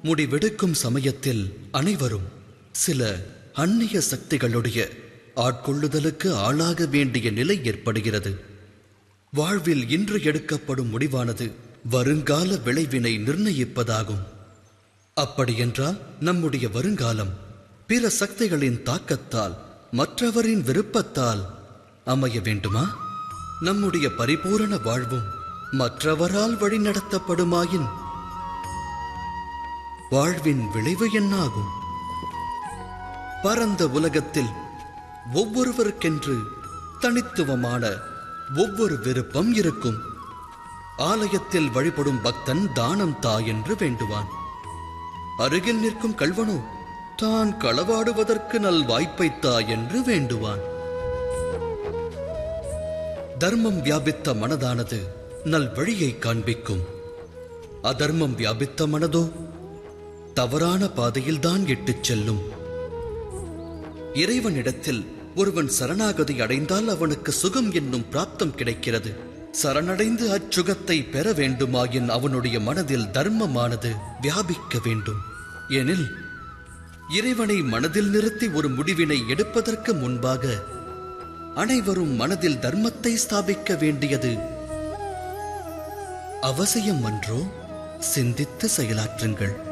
முடிவெடுக்கும் சமயத்தில் அனைவரும் சில அந்நிய சக்திகளுடைய ஆட்கொள்ளுதலுக்கு ஆளாக வேண்டிய நிலை ஏற்படுகிறது வாழ்வில் இன்று எடுக்கப்படும் முடிவானது வருங்கால விளைவினை நிர்ணயிப்பதாகும் அப்படியென்றால் நம்முடைய வருங்காலம் பிற சக்திகளின் தாக்கத்தால் மற்றவரின் விருப்பத்தால் அமைய வேண்டுமா நம்முடைய பரிபூரண வாழ்வும் மற்றவரால் வழிநடத்தப்படுமாயின் வாழ்வின் விளைவு என்னாகும் பரந்த உலகத்தில் ஒவ்வொருவருக்கென்று தனித்துவமான ஒவ்வொரு விருப்பம் இருக்கும் ஆலயத்தில் வழிபடும் பக்தன் தானம் தா என்று வேண்டுவான் அருகில் நிற்கும் கல்வனோ தான் களவாடுவதற்கு நல் வாய்ப்பை தா என்று வேண்டுவான் தர்மம் வியாபித்த மனதானது நல் வழியை காண்பிக்கும் அதர்மம் வியாபித்த மனதோ தவறான பாதையில்தான் இட்டுச் செல்லும் இறைவனிடத்தில் ஒருவன் சரணாகதி அடைந்தால் அவனுக்கு சுகம் என்னும் பிராப்தம் கிடைக்கிறது சரணடைந்து அச்சுகத்தை பெற வேண்டுமாயின் அவனுடைய மனதில் தர்மமானது வியாபிக்க வேண்டும் எனில் இறைவனை மனதில் நிறுத்தி ஒரு முடிவினை எடுப்பதற்கு முன்பாக அனைவரும் மனதில் தர்மத்தை ஸ்தாபிக்க வேண்டியது அவசியம் அன்றோ சிந்தித்து செயலாற்றுங்கள்